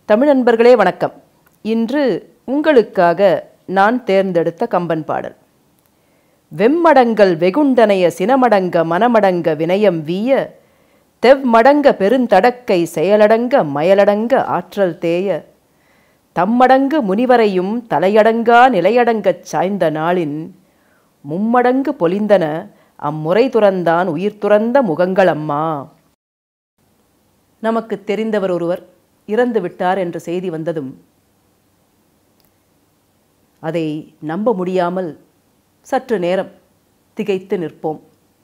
தமிழ் நண்பர்களே வணக்கம் இன்று உங்களுக்காக நான் தேர்ந்தெடுத்த கம்பன் பாடல் வெம்மடங்கள் வெகுண்டனைய சினமடங்க மனமடங்க வினயம் வீய தெவ்மடங்க பெருந்தடக்கை செயலடங்க மயலடங்க ஆற்றல் தேய தம்மடங்கு முனிவரையும் தலையடங்கா நிலையடங்கச் சாய்ந்த நாளின் மும்மடங்கு பொலிந்தன அம்முறை துறந்தான் உயிர் துறந்த முகங்களம்மா நமக்கு தெரிந்தவர் ஒருவர் இறந்து விட்டார் என்ற செய்தி வந்ததும் அதை நம்ப முடியாமல் சற்று நேரம் திகைத்து நிற்போம்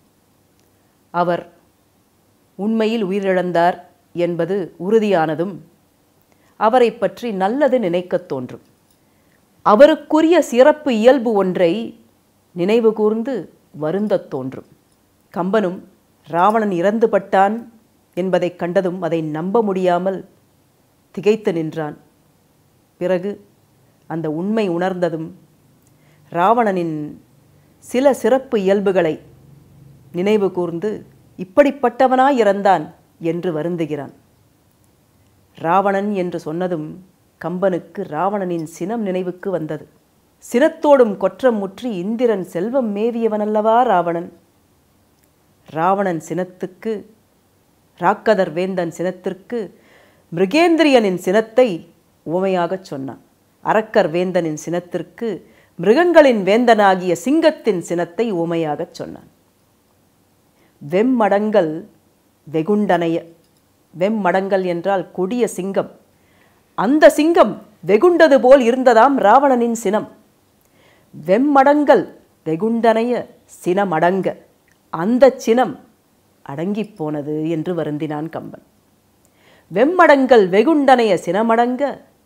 அவர் உண்மையில் உயிரிழந்தார் என்பது உறுதியானதும் அவரை பற்றி நல்லது நினைக்கத் தோன்றும் அவருக்குரிய சிறப்பு இயல்பு ஒன்றை நினைவு கூர்ந்து வருந்தத் தோன்றும் கம்பனும் ராவணன் இறந்துபட்டான் என்பதைக் கண்டதும் அதை நம்ப முடியாமல் திகைத்து நின்றான் பிறகு அந்த உண்மை உணர்ந்ததும் ராவணனின் சில சிறப்பு இயல்புகளை நினைவு கூர்ந்து இப்படிப்பட்டவனாய் இறந்தான் என்று வருந்துகிறான் ராவணன் என்று சொன்னதும் கம்பனுக்கு ராவணனின் சினம் நினைவுக்கு வந்தது சினத்தோடும் கொற்றம் முற்றி இந்திரன் செல்வம் மேவியவனல்லவா ராவணன் ராவணன் சினத்துக்கு ராக்கதர் வேந்தன் சினத்திற்கு மிருகேந்திரியனின் சினத்தை உவமையாகச் சொன்னான் அரக்கர் வேந்தனின் சினத்திற்கு மிருகங்களின் வேந்தனாகிய சிங்கத்தின் சினத்தை உவமையாகச் சொன்னான் வெம்மடங்கள் வெகுண்டனைய வெம்மடங்கள் என்றால் கொடிய சிங்கம் அந்த சிங்கம் வெகுண்டது போல் இருந்ததாம் ராவணனின் சினம் வெம்மடங்கள் வெகுண்டனைய சினமடங்க அந்த சினம் அடங்கிப் போனது என்று வருந்தினான் கம்பன் வெம்மடங்கள் வெகுண்டனைய சினமடங்க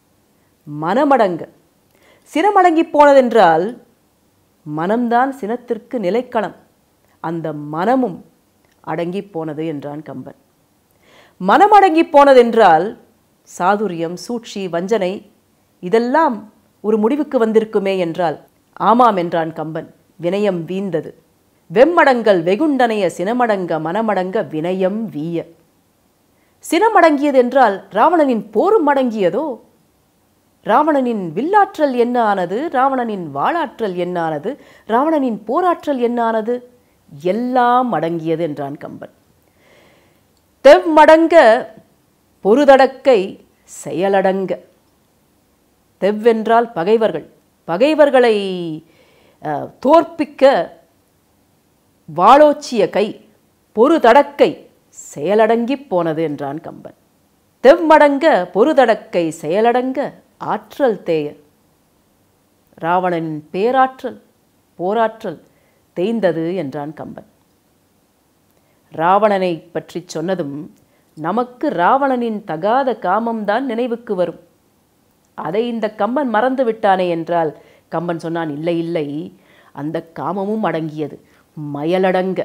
மனமடங்க சினமடங்கி போனதென்றால் மனம்தான் சினத்திற்கு நிலைக்களம் அந்த மனமும் அடங்கி போனது என்றான் கம்பன் மனமடங்கி போனதென்றால் சாதுரியம் சூழ்ச்சி வஞ்சனை இதெல்லாம் ஒரு முடிவுக்கு வந்திருக்குமே என்றால் ஆமாம் என்றான் கம்பன் வினயம் வீந்தது வெம்மடங்கள் வெகுண்டனைய சினமடங்க மனமடங்க வினயம் வீய சினமடங்கியது என்றால் ராவணனின் போரும் அடங்கியதோ ராவணனின் வில்லாற்றல் என்ன ஆனது ராவணனின் வாளாற்றல் என்ன ஆனது ராவணனின் போராற்றல் என்ன ஆனது எல்லாம் அடங்கியது என்றான் கம்பன் தெவ்மடங்க பொருதடக்கை செயலடங்க தெவ்வென்றால் பகைவர்கள் பகைவர்களை அஹ், தோற்பிக்க வாளோச்சிய கை பொருதடக்கை செயலடங்கிப் போனது என்றான் கம்பன் தெவ்மடங்க பொருதடக்கை செயலடங்க ஆற்றல் தேய ராவணனின் பேராற்றல் போராற்றல் தேய்ந்தது என்றான் கம்பன் ராவணனை பற்றி சொன்னதும் நமக்கு ராவணனின் தகாத காமம்தான் நினைவுக்கு வரும் அதை இந்த கம்பன் மறந்து விட்டானே என்றால் கம்பன் சொன்னான் இல்லை இல்லை அந்த காமமும் அடங்கியது மயலடங்க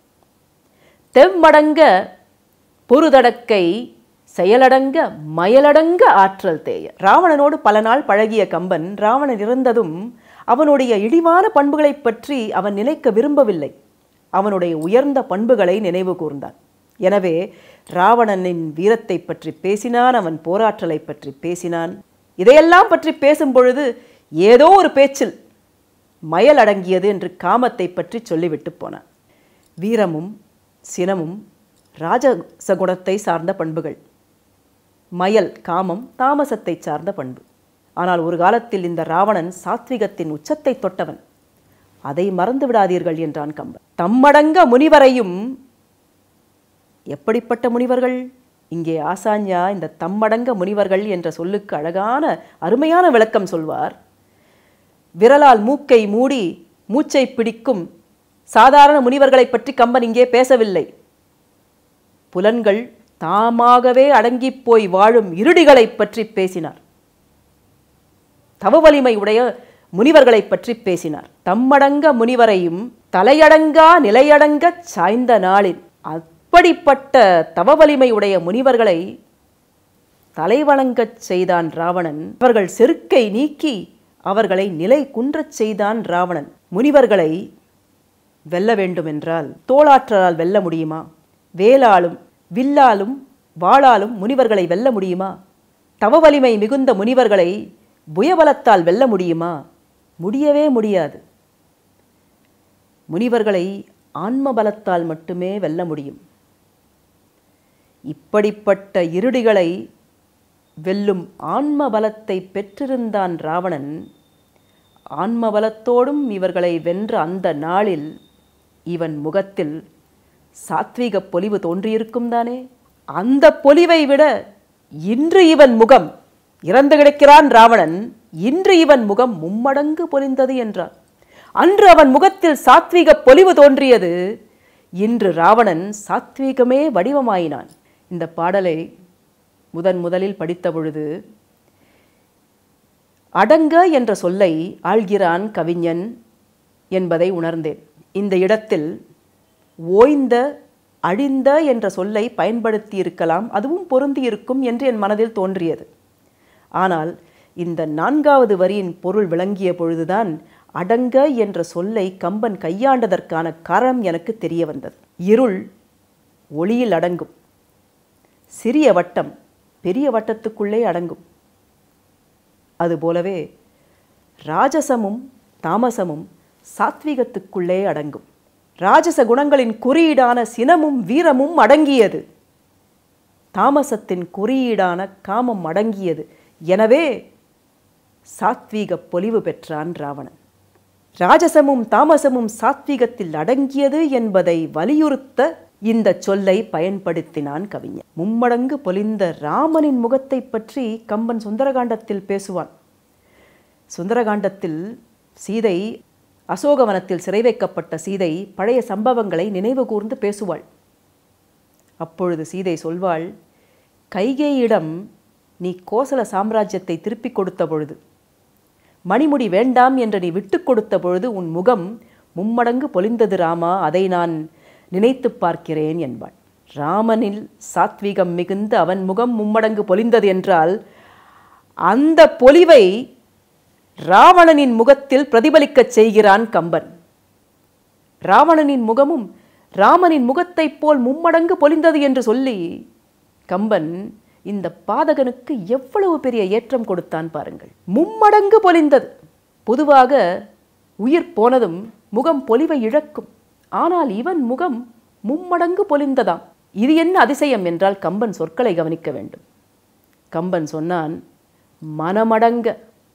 தெம்மடங்க பொருதடக்கை செயலடங்க மயலடங்க ஆற்றல் தேய ராவணனோடு பல நாள் பழகிய கம்பன் ராவணன் இறந்ததும் அவனுடைய இழிவான பண்புகளைப் பற்றி அவன் நினைக்க விரும்பவில்லை அவனுடைய உயர்ந்த பண்புகளை நினைவு கூர்ந்தான் எனவே ராவணனின் வீரத்தை பற்றி பேசினான் அவன் போராற்றலை பற்றி பேசினான் இதையெல்லாம் பற்றி பேசும் பொழுது ஏதோ ஒரு பேச்சில் மயல் அடங்கியது என்று காமத்தை பற்றி சொல்லிவிட்டு போனான் வீரமும் சினமும் ராஜசகுணத்தை சார்ந்த பண்புகள் மயல் காமம் தாமசத்தை சார்ந்த பண்பு ஆனால் ஒரு காலத்தில் இந்த ராவணன் சாத்விகத்தின் உச்சத்தை தொட்டவன் அதை மறந்து விடாதீர்கள் என்றான் கம்பன் தம்மடங்க முனிவரையும் எப்படிப்பட்ட முனிவர்கள் இங்கே ஆசான்யா இந்த தம்மடங்க முனிவர்கள் என்ற சொல்லுக்கு அழகான அருமையான விளக்கம் சொல்வார் விரலால் மூக்கை மூடி மூச்சை பிடிக்கும் சாதாரண முனிவர்களைப் பற்றி கம்பன் இங்கே பேசவில்லை புலன்கள் தாமாகவே அடங்கிப் போய் வாழும் இருடிகளைப் பற்றி பேசினார் தவ வலிமை உடைய முனிவர்களைப் பற்றி பேசினார் தம்மடங்க முனிவரையும் தலையடங்கா நிலையடங்க சாய்ந்த நாளில் அப்படிப்பட்ட தவ வலிமை உடைய முனிவர்களை தலைவணங்கச் செய்தான் ராவணன் அவர்கள் செருக்கை நீக்கி அவர்களை நிலை குன்றச் செய்தான் ராவணன் முனிவர்களை வெல்ல வேண்டுமென்றால் தோளாற்றலால் வெல்ல முடியுமா வேலாலும் வில்லாலும் வாளாலும் முனிவர்களை வெல்ல முடியுமா தவ வலிமை மிகுந்த முனிவர்களை புயபலத்தால் வெல்ல முடியுமா முடியவே முடியாது முனிவர்களை ஆன்ம பலத்தால் மட்டுமே வெல்ல முடியும் இப்படிப்பட்ட இருடிகளை வெல்லும் ஆன்ம பலத்தை பெற்றிருந்தான் ராவணன் ஆன்ம பலத்தோடும் இவர்களை வென்ற அந்த நாளில் இவன் முகத்தில் சாத்வீக பொலிவு தோன்றியிருக்கும் தானே அந்த பொலிவை விட இன்று இவன் முகம் இறந்து கிடக்கிறான் ராவணன் இன்று இவன் முகம் மும்மடங்கு பொலிந்தது என்றார் அன்று அவன் முகத்தில் சாத்வீக பொலிவு தோன்றியது இன்று ராவணன் சாத்வீகமே வடிவமாயினான் இந்த பாடலை முதன் முதலில் படித்த பொழுது அடங்க என்ற சொல்லை ஆள்கிறான் கவிஞன் என்பதை உணர்ந்தேன் இந்த இடத்தில் ஓய்ந்த அழிந்த என்ற சொல்லை பயன்படுத்தி இருக்கலாம் அதுவும் பொருந்தி இருக்கும் என்று என் மனதில் தோன்றியது ஆனால் இந்த நான்காவது வரியின் பொருள் விளங்கிய பொழுதுதான் அடங்க என்ற சொல்லை கம்பன் கையாண்டதற்கான காரணம் எனக்கு தெரிய வந்தது இருள் ஒளியில் அடங்கும் சிறிய வட்டம் பெரிய வட்டத்துக்குள்ளே அடங்கும் அதுபோலவே ராஜசமும் தாமசமும் சாத்விகத்துக்குள்ளே அடங்கும் ராஜச குணங்களின் குறியீடான சினமும் வீரமும் அடங்கியது தாமசத்தின் குறியீடான காமம் அடங்கியது எனவே சாத்வீக பொலிவு பெற்றான் ராவணன் ராஜசமும் தாமசமும் சாத்வீகத்தில் அடங்கியது என்பதை வலியுறுத்த இந்த சொல்லை பயன்படுத்தினான் கவிஞன் மும்மடங்கு பொலிந்த ராமனின் முகத்தை பற்றி கம்பன் சுந்தரகாண்டத்தில் பேசுவான் சுந்தரகாண்டத்தில் சீதை அசோகவனத்தில் சிறை வைக்கப்பட்ட சீதை பழைய சம்பவங்களை நினைவு கூர்ந்து பேசுவாள் அப்பொழுது சீதை சொல்வாள் கைகேயிடம் நீ கோசல சாம்ராஜ்யத்தை திருப்பிக் கொடுத்த பொழுது மணிமுடி வேண்டாம் என்று நீ விட்டு கொடுத்த பொழுது உன் முகம் மும்மடங்கு பொலிந்தது ராமா அதை நான் நினைத்து பார்க்கிறேன் என்பாள் ராமனில் சாத்வீகம் மிகுந்த அவன் முகம் மும்மடங்கு பொலிந்தது என்றால் அந்த பொலிவை ராவணனின் முகத்தில் பிரதிபலிக்கச் செய்கிறான் கம்பன் ராவணனின் முகமும் ராமனின் முகத்தைப் போல் மும்மடங்கு பொலிந்தது என்று சொல்லி கம்பன் இந்த பாதகனுக்கு எவ்வளவு பெரிய ஏற்றம் கொடுத்தான் பாருங்கள் மும்மடங்கு பொலிந்தது பொதுவாக உயிர் போனதும் முகம் பொலிவை இழக்கும் ஆனால் இவன் முகம் மும்மடங்கு பொலிந்ததாம் இது என்ன அதிசயம் என்றால் கம்பன் சொற்களை கவனிக்க வேண்டும் கம்பன் சொன்னான் மனமடங்க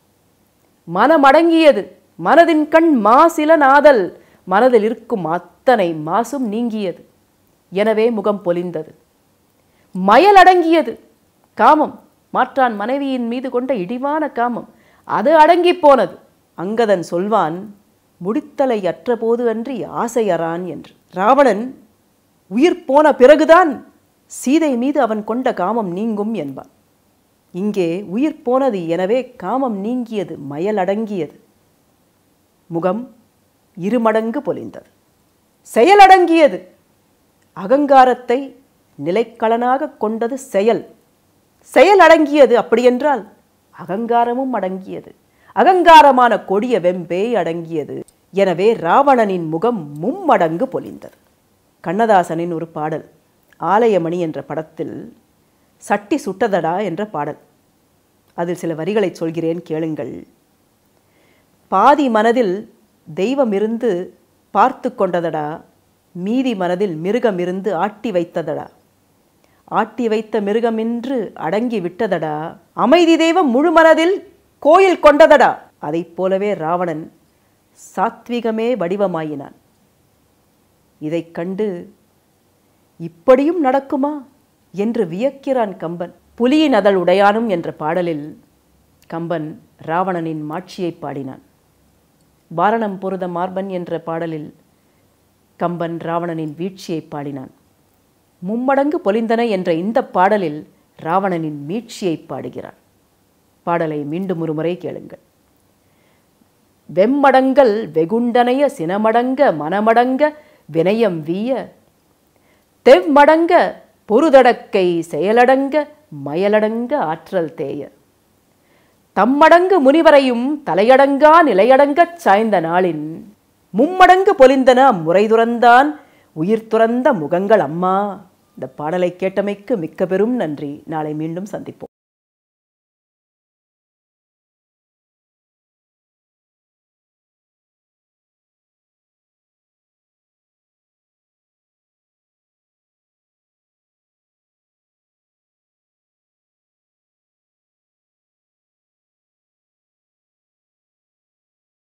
மனமடங்கியது மனதின் கண் மாசில நாதல் மனதில் இருக்கும் அத்தனை மாசும் நீங்கியது எனவே முகம் பொலிந்தது மயல் அடங்கியது காமம் மாற்றான் மனைவியின் மீது கொண்ட இடிவான காமம் அது அடங்கி போனது அங்கதன் சொல்வான் முடித்தலை அற்றபோது அன்றி ஆசையறான் என்று ராவணன் உயிர் போன பிறகுதான் சீதை மீது அவன் கொண்ட காமம் நீங்கும் என்பான் இங்கே உயிர் போனது எனவே காமம் நீங்கியது மயலடங்கியது முகம் இருமடங்கு பொலிந்தது செயலடங்கியது அகங்காரத்தை நிலைக்களனாக கொண்டது செயல் செயல் அடங்கியது அப்படியென்றால் அகங்காரமும் அடங்கியது அகங்காரமான கொடிய வெம்பே அடங்கியது எனவே ராவணனின் முகம் மும்மடங்கு பொலிந்தது கண்ணதாசனின் ஒரு பாடல் ஆலயமணி என்ற படத்தில் சட்டி சுட்டதடா என்ற பாடல் அதில் சில வரிகளை சொல்கிறேன் கேளுங்கள் பாதி மனதில் தெய்வம் இருந்து பார்த்து கொண்டதடா மீதி மனதில் மிருகம் இருந்து ஆட்டி வைத்ததடா ஆட்டி வைத்த மிருகமின்று அடங்கி விட்டதடா அமைதி தெய்வம் முழு மனதில் கோயில் கொண்டதடா அதைப் போலவே ராவணன் சாத்விகமே வடிவமாயினான் இதைக் கண்டு இப்படியும் நடக்குமா என்று வியக்கிறான் கம்பன் புலியின் அதழ் உடையானும் என்ற பாடலில் கம்பன் ராவணனின் மாட்சியை பாடினான் வாரணம் பொருத மார்பன் என்ற பாடலில் கம்பன் ராவணனின் வீழ்ச்சியை பாடினான் மும்மடங்கு பொலிந்தன என்ற இந்த பாடலில் ராவணனின் மீட்சியை பாடுகிறான் பாடலை மீண்டும் ஒரு முறை கேளுங்கள் வெம்மடங்கள் வெகுண்டனைய சினமடங்க மனமடங்க வினயம் வீய தெவ்மடங்க பொருதடக்கை செயலடங்க மயலடங்க ஆற்றல் தேய தம்மடங்கு முனிவரையும் தலையடங்கா நிலையடங்கச் சாய்ந்த நாளின் மும்மடங்கு பொலிந்தன முறை துறந்தான் உயிர் துறந்த முகங்கள் அம்மா இந்த பாடலை கேட்டமைக்கு மிக்க பெரும் நன்றி நாளை மீண்டும் சந்திப்போம்